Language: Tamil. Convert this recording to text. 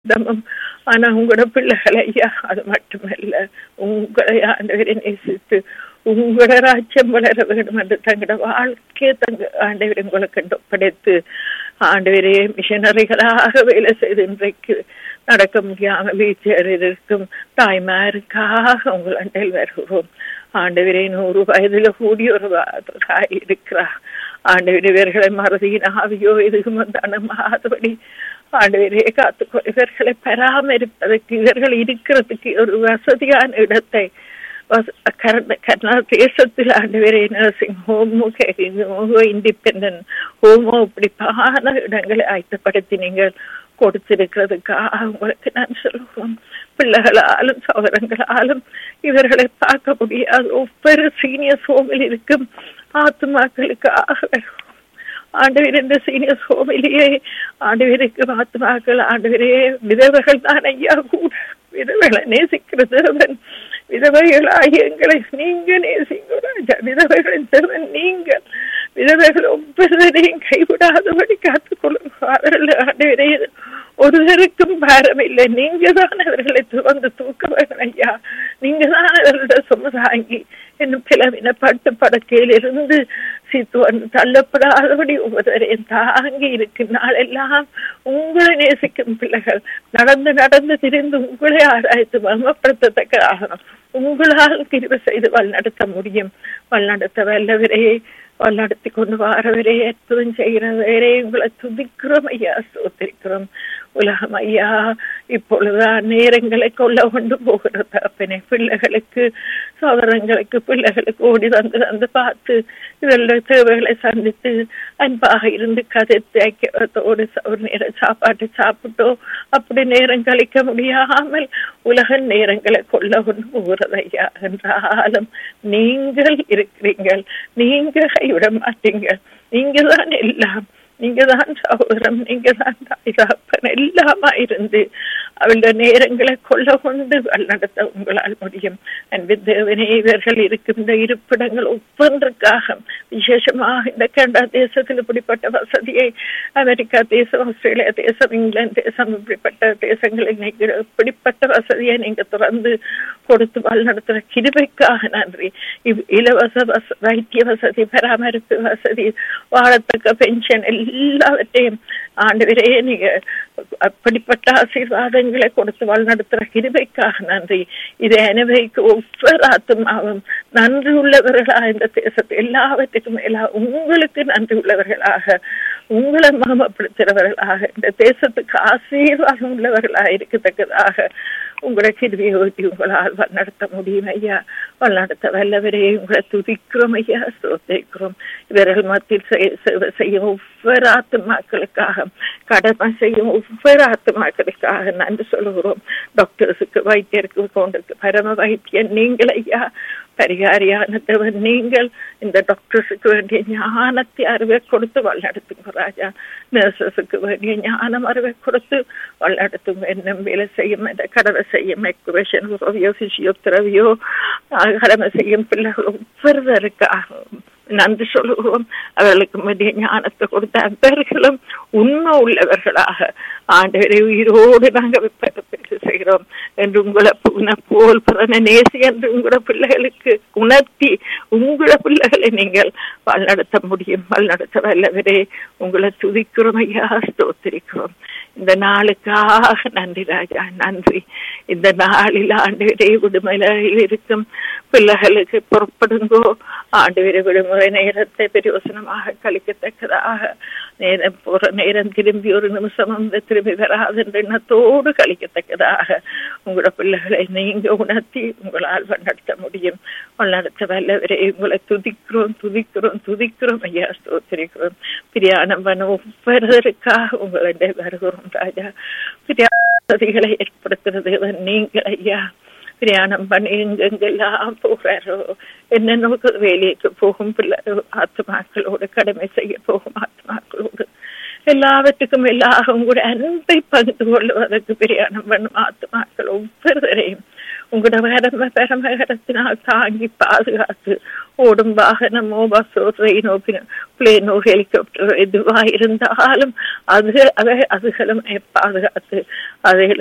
தமம் ஆனா உங்களோட பிள்ளைகள் ஐயா அது மட்டுமல்ல உங்களை ஆண்டவரை நேசித்து உங்களோட ராஜ்யம் வளர வேண்டும் என்று தங்களோட வாழ்க்கையை தங்க ஆண்டவரை உங்களுக்கு ஒப்படைத்து ஆண்டவரே மிஷனரிகளாக வேலை செய்து இன்றைக்கு நடக்க முடியாம வீட்டில் இருக்கும் தாய்மாருக்காக உங்கள் அண்டையில் வருகிறோம் ஆண்டவரே நூறு வயதுல கூடிய ஒரு தாய் இருக்கிறார் ஆண்டவர் இவர்களை மறதியின் ஆவியோ எதுவும் வந்தானமாதபடி ஆண்டவரே காத்துக்கோ இவர்களை பராமரிப்பதற்கு இவர்கள் இருக்கிறதுக்கு ஒரு வசதியான இடத்தை கர்நா தேசத்தில் ஆண்டவரே nursing home home independent home இப்படிப்பான இடங்களை ஆயத்தப்படுத்தி நீங்கள் கொடுத்திருக்கிறதுக்காக உங்களுக்கு நான் சொல்லுவோம் பிள்ளைகளாலும் சகோதரங்களாலும் இவர்களை பார்க்க முடியாது ஒவ்வொரு சீனியர் ஹோமில் இருக்கும் ஆத்மாக்களுக்காக ஆண்டவர் இந்த சீனியர் ஹோமிலேயே ஆண்டவருக்கு ஆத்மாக்கள் ஆண்டவரே விதவைகள் தான் ஐயா கூட விதவைகளை நேசிக்கிறது அவன் விதவைகளாகி எங்களை நீங்க நேசிங்க ராஜா விதவைகளின் தேவன் நீங்கள் விதவைகள் ஒவ்வொருவரையும் கைவிடாதபடி காத்துக்கொள்ளும் அவர்கள் ஆண்டவரே ஒருவருக்கும் பாரம் இல்லை நீங்க தான் அவர்களை வந்து தூக்க வேணும் ஐயா நீங்க தான் அவர்களோட சுமதாங்கி என்னும் பிளவின பட்டு படக்கையில் இருந்து சித்துவன் தள்ளப்படாதபடி ஒவ்வொருவரையும் தாங்கி இருக்கும் நாளெல்லாம் உங்களை நேசிக்கும் பிள்ளைகள் நடந்து நடந்து திரிந்து உங்களை ஆராய்த்து மர்மப்படுத்தத்தக்க ஆகணும் உங்களால் கிருப செய்து வழிநடத்த முடியும் வழிநடத்த வல்லவரே வழிநடத்தி கொண்டு வாரவரே அற்புதம் செய்கிறவரே உங்களை துதிக்கிறோம் ஐயா சோத்திருக்கிறோம் உலகம் ஐயா இப்பொழுதுதான் நேரங்களை கொள்ள கொண்டு போகிற தப்பனே பிள்ளைகளுக்கு சோதரங்களுக்கு பிள்ளைகளுக்கு ஓடி வந்து வந்து பார்த்து இதெல்லாம் தேவைகளை சந்தித்து அன்பாக இருந்து கதைத்து ஐக்கியத்தோடு ஒரு நேரம் சாப்பாட்டு சாப்பிட்டோம் அப்படி நேரம் கழிக்க முடியாமல் உலக நேரங்களை கொள்ள கொண்டு போகிறது ஐயா என்றாலும் நீங்கள் இருக்கிறீங்கள் நீங்க கைவிட மாட்டீங்க நீங்க தான் எல்லாம் நீங்க தான் சகோதரம் நீங்க தான் தாய்தாப்பன் எல்லாமா இருந்து அவளுடைய நேரங்களை கொள்ள கொண்டு நடத்த உங்களால் முடியும் அன்பு தேவனே இவர்கள் இருக்கின்ற இருப்பிடங்கள் ஒவ்வொன்றுக்காக விசேஷமாக இந்த கனடா தேசத்தில் இப்படிப்பட்ட வசதியை அமெரிக்கா தேசம் ஆஸ்திரேலியா தேசம் இங்கிலாந்து தேசம் இப்படிப்பட்ட தேசங்களில் நீங்கள் இப்படிப்பட்ட வசதியை நீங்க திறந்து கொடுத்து வழிநடத்துற கிருபைக்காக நன்றி இலவச வச வைத்திய வசதி பராமரிப்பு வசதி வாழத்தக்க பென்ஷன் எல்லாவற்றையும் ஆண்டவரே நீங்க அப்படிப்பட்ட ஆசீர்வாதங்களை கொடுத்து வழிநடத்துற கிருபைக்காக நன்றி இதை அனுபவிக்க ஒவ்வொரு ஆத்மாவும் நன்றி உள்ளவர்களா இந்த தேசத்தை எல்லாவற்றுக்கும் மேலா உங்களுக்கு நன்றி உள்ளவர்களாக உங்களை மகமப்படுத்துகிறவர்களாக இந்த தேசத்துக்கு ஆசீர்வாதம் உள்ளவர்களாக இருக்கத்தக்கதாக உங்களை கிருவியை ஓட்டி உங்களால் நடத்த முடியும் ஐயா நடத்த வல்லவரே உங்களை துதிக்கிறோம் ஐயா சோத்திக்கிறோம் இவர்கள் மத்தியில் செய்யும் ஒவ்வொரு ஆத்மாக்களுக்காக கடமை செய்யும் ஒவ்வொரு ஆத்மாக்களுக்காக நன்றி சொல்லுகிறோம் டாக்டர்ஸுக்கு வைத்தியருக்கு கொண்டிருக்கு பரம வைத்தியன் நீங்கள் ஐயா பரிகாரியான தேவன் நீங்கள் இந்த டாக்டர்ஸுக்கு வேண்டிய ஞானத்தை அறிவை கொடுத்து வழிநடத்துங்க ராஜா நர்சஸுக்கு வேண்டிய ஞானம் அறிவை கொடுத்து வழிநடத்துங்க என்ன வேலை செய்யும் இந்த கடமை செய்யும் எக்குவேஷன் உறவியோ பிசியோதெரவியோ கடமை செய்யும் பிள்ளைகள் ஒவ்வொருவருக்காக நன்றி சொல்லுவோம் அவர்களுக்கு மதிய ஞானத்தை கொடுத்த அன்பர்களும் உண்மை உள்ளவர்களாக ஆண்டவரை உயிரோடு நாங்கள் செய்கிறோம் என்று உங்களை போல் பிறன நேசி என்று உங்களோட பிள்ளைகளுக்கு உணர்த்தி உங்களோட பிள்ளைகளை நீங்கள் வழிநடத்த முடியும் வழிநடத்த வல்லவரே உங்களை துதிக்கிறோம் ஐயா ஸ்தோத்திரிக்கிறோம் இந்த நாளுக்காக நன்றி ராஜா நன்றி இந்த நாளில் ஆண்டு விடுமுறையில் இருக்கும் பிள்ளைகளுக்கு புறப்படுங்கோ ஆண்டு விடுமுறை நேரத்தை பிரயோசனமாக கழிக்கத்தக்கதாக நேரம் போற நேரம் திரும்பி ஒரு நிமிஷம் வந்து திரும்பி வராது என்ற எண்ணத்தோடு கழிக்கத்தக்கதாக உங்களோட பிள்ளைகளை நீங்க உணர்த்தி உங்களால் நடத்த முடியும் நடத்த வல்லவரை உங்களை துதிக்கிறோம் துதிக்கிறோம் துதிக்கிறோம் ஐயா ஸ்தோத்திரிக்கிறோம் பிரியாணம் பண்ண ஒவ்வொருவருக்காக உங்களுடைய வருகிறோம் ராஜா பிரியாதிகளை ஏற்படுத்துறது நீங்கள் ஐயா பிரயாணம் பண்ணி எங்கெங்கெல்லாம் போகிறாரோ என்னென்ன வேலைக்கு போகும் பிள்ளை ஆத்மாக்களோடு கடமை செய்ய போகும் ஆத்மாக்களோடு எல்லாவற்றுக்கும் எல்லாரும் கூட அன்பை பகிர்ந்து கொள்வதற்கு பிரயாணம் பண்ணும் ஆத்மாக்கள் ஒவ்வொருவரையும் உங்களோட பரம பரமகரத்தினால் தாங்கி பாதுகாத்து ஓடும் வாகனமோ பஸ்ஸோ ட்ரெயினோ பிளேனோ ஹெலிகாப்டரோ எதுவா இருந்தாலும் அது அதை அதுகளும் பாதுகாத்து அதை